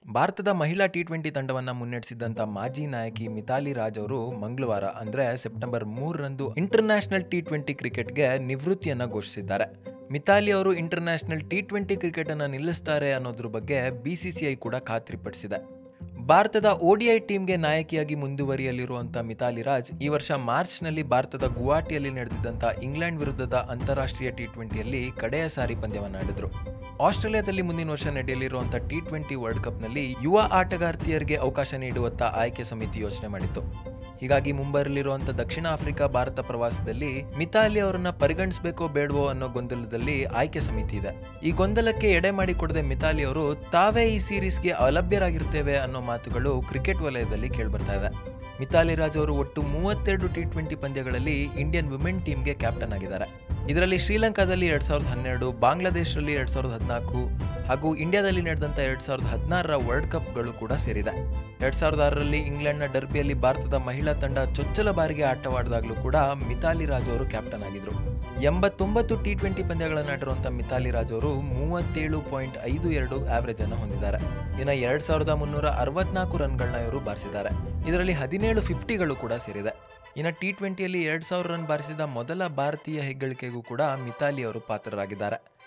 ಭಾರತದ ಮಹಿಳಾ T twenty ತಂಡವನ್ನು ಮುನ್ನಡೆಸಿದಂಥ ಮಾಜಿ ನಾಯಕಿ ಮಿತಾಲಿ ರಾಜ್ ಅವರು ಮಂಗಳವಾರ ಅಂದರೆ ಸೆಪ್ಟೆಂಬರ್ ಮೂರರಂದು ಇಂಟರ್ನ್ಯಾಷನಲ್ ಟಿ ಟ್ವೆಂಟಿ ಕ್ರಿಕೆಟ್ಗೆ ನಿವೃತ್ತಿಯನ್ನು ಘೋಷಿಸಿದ್ದಾರೆ ಮಿತಾಲಿ ಅವರು ಇಂಟರ್ನ್ಯಾಷನಲ್ ಟಿ ಟ್ವೆಂಟಿ ಕ್ರಿಕೆಟನ್ನು ನಿಲ್ಲಿಸ್ತಾರೆ ಅನ್ನೋದ್ರ ಬಗ್ಗೆ ಬಿಸಿಸಿಐ ಕೂಡ ಖಾತ್ರಿಪಡಿಸಿದೆ ಭಾರತದ ಓಡಿಐ ಟೀಮ್ಗೆ ನಾಯಕಿಯಾಗಿ ಮುಂದುವರಿಯಲಿರುವಂಥ ಮಿತಾಲಿ ರಾಜ್ ಈ ವರ್ಷ ಮಾರ್ಚ್ನಲ್ಲಿ ಭಾರತದ ಗುವಾಹಟಿಯಲ್ಲಿ ನಡೆದಿದ್ದಂಥ ಇಂಗ್ಲೆಂಡ್ ವಿರುದ್ಧದ ಅಂತಾರಾಷ್ಟ್ರೀಯ ಟಿ ಟ್ವೆಂಟಿಯಲ್ಲಿ ಕಡೆಯ ಸಾರಿ ಪಂದ್ಯವನ್ನು ಆಡಿದ್ರು ಆಸ್ಟ್ರೇಲಿಯಾದಲ್ಲಿ ಮುಂದಿನ ವರ್ಷ ನಡೆಯಲಿರುವಂಥ ಟಿ ಟ್ವೆಂಟಿ ವರ್ಲ್ಡ್ ಕಪ್ನಲ್ಲಿ ಯುವ ಆಟಗಾರ್ತಿಯರಿಗೆ ಅವಕಾಶ ನೀಡುವತ್ತ ಆಯ್ಕೆ ಸಮಿತಿ ಯೋಚನೆ ಮಾಡಿತ್ತು ಹೀಗಾಗಿ ಮುಂಬರಲಿರುವಂಥ ದಕ್ಷಿಣ ಆಫ್ರಿಕಾ ಭಾರತ ಪ್ರವಾಸದಲ್ಲಿ ಮಿತಾಲಿ ಅವರನ್ನ ಪರಿಗಣಿಸಬೇಕೋ ಬೇಡವೋ ಅನ್ನೋ ಗೊಂದಲದಲ್ಲಿ ಆಯ್ಕೆ ಸಮಿತಿ ಇದೆ ಈ ಗೊಂದಲಕ್ಕೆ ಎಡೆ ಮಾಡಿಕೊಡದೆ ಮಿತಾಲಿ ಅವರು ತಾವೇ ಈ ಸೀರೀಸ್ಗೆ ಅಲಭ್ಯರಾಗಿರ್ತೇವೆ ಅನ್ನೋ ಮಾತುಗಳು ಕ್ರಿಕೆಟ್ ವಲಯದಲ್ಲಿ ಕೇಳ್ಬರ್ತಾ ಇದೆ ಮಿತಾಲಿ ರಾಜ್ ಅವರು ಒಟ್ಟು ಮೂವತ್ತೆರಡು ಟಿ ಟ್ವೆಂಟಿ ಪಂದ್ಯಗಳಲ್ಲಿ ಇಂಡಿಯನ್ ವಿಮೆನ್ ಟೀಮ್ಗೆ ಕ್ಯಾಪ್ಟನ್ ಆಗಿದ್ದಾರೆ ಇದರಲ್ಲಿ ಶ್ರೀಲಂಕಾದಲ್ಲಿ ಎರಡ್ ಸಾವಿರದ ಹನ್ನೆರಡು ಬಾಂಗ್ಲಾದೇಶದಲ್ಲಿ ಎರಡ್ ಸಾವಿರದ ಹದಿನಾಲ್ಕು ಹಾಗೂ ಇಂಡಿಯಾದಲ್ಲಿ ನಡೆದಂಥ ಎರಡ್ ಸಾವಿರದ ಹದಿನಾರರ ವರ್ಲ್ಡ್ ಕಪ್ಗಳು ಕೂಡ ಸೇರಿದೆ ಎರಡ್ ಸಾವಿರದ ಆರರಲ್ಲಿ ಇಂಗ್ಲೆಂಡ್ನ ಡರ್ಬಿಯಲ್ಲಿ ಭಾರತದ ಮಹಿಳಾ ತಂಡ ಚೊಚ್ಚಲ ಬಾರಿಗೆ ಆಟವಾಡಿದಾಗಲೂ ಕೂಡ ಮಿತಾಲಿ ರಾಜ್ ಅವರು ಕ್ಯಾಪ್ಟನ್ ಆಗಿದ್ರು ಎಂಬತ್ತೊಂಬತ್ತು ಟಿ ಟ್ವೆಂಟಿ ಪಂದ್ಯಗಳನ್ನು ಆಡಿರುವಂಥ ಮಿತಾಲಿ ರಾಜ್ ಅವರು ಮೂವತ್ತೇಳು ಪಾಯಿಂಟ್ ಐದು ಎರಡು ಆವರೇಜ್ ಅನ್ನು ಹೊಂದಿದ್ದಾರೆ ಇನ್ನು ಎರಡ್ ಸಾವಿರದ ಮುನ್ನೂರ ಅರವತ್ನಾಲ್ಕು ರನ್ಗಳನ್ನ ಇವರು ಬಾರಿಸಿದ್ದಾರೆ ಇದರಲ್ಲಿ ಹದಿನೇಳು ಫಿಫ್ಟಿಗಳು ಕೂಡ ಸೇರಿದೆ ಇನ್ನು ಟಿ ಟ್ವೆಂಟಿಯಲ್ಲಿ ಎರಡು ಸಾವಿರ ರನ್ ಬಾರಿಸಿದ ಮೊದಲ ಭಾರತೀಯ ಹೆಗ್ಗಳಿಕೆಗೂ ಕೂಡ ಮಿತಾಲಿ ಅವರು ಪಾತ್ರರಾಗಿದ್ದಾರೆ